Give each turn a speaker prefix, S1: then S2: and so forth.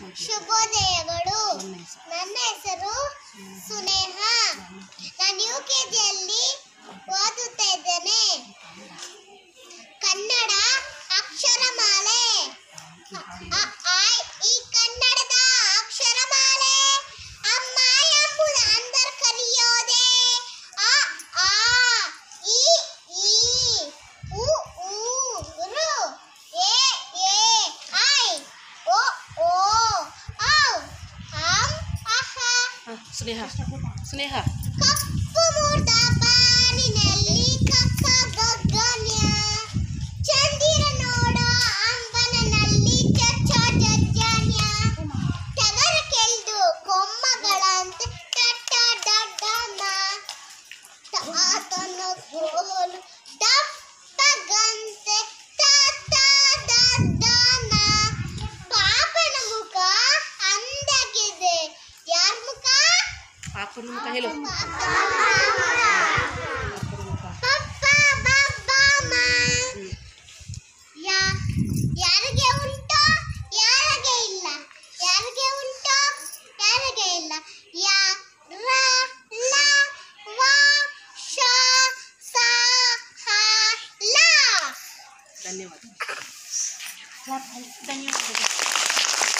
S1: ಶುಭೋದಯಗಳು
S2: ನನ್ನ ಹೆಸರು
S1: ನನ್ನ ಹೆಸರು ಸುನೇಹ ನಾನು ಯು ಕೆ ಜಿಯಲ್ಲಿ ಓದುತ್ತಾ ಇದ್ದೇನೆ ಕನ್ನಡ ಅಕ್ಷರಮಾಲೆ ಅ, ಆ, ಈ ಕನ್ನಡದ ಅಕ್ಷರಮಾಲೆ ಅಮ್ಮ ಎಂಬುದು ಅಂದರ್ ಕಲಿಯೋದೆ ಅ ಆ ಇ ಈ ಉ ಊ ರು ಎ ಎ ಐ ಓ ಓ ಔ ಅಂ ಅಹ
S2: ಹಾಂ ಸ್ನೇಹ ಸ್ನೇಹ
S1: ಕಪ್ಪು ಮೂರ್ತ ಬಾನಿನಲ್ಲಿ ಕಕ್ಕ ಗಗನ್ಯ ಚಂದಿರ ನೋಡೋ ಅಂಬನನಲ್ಲಿ ಚಚ್ಚ ಜಜ್ಜನ್ಯ ಟಗರ ಕೆಲ್ದು ಕೊಮ್ಮಗಳಂತೆ ಟಟ್ಟ ಡಡ್ಡನ ತಾತನ ಗೋಲು ದಪ್ಪಗಂತೆ ತಾತ ದಡ್ಡನ ಪಾಪನ ಮುಖ ಅಂದಾಗಿದೆ ಯಾರ ಮುಖ
S2: ಪಾಪನ ಮುಖ ಹೇಳು
S1: ಪಾಪ
S2: ಪಾಪನ ಮುಖ
S1: ಬಾಬಾಮ
S2: ಹ್ಞೂ
S1: ಯಾ ಯಾರಿಗೆ ಉಂಟು ಯಾರಿಗೆ ಇಲ್ಲ ಯಾರಿಗೆ ಉಂಟು ಯಾರಿಗೆ ಇಲ್ಲ ಯಾ ರ ಲ ವ ಶ ಸ ಹ ಲ
S2: ಧನ್ಯವಾದ ಧನ್ಯವಾದ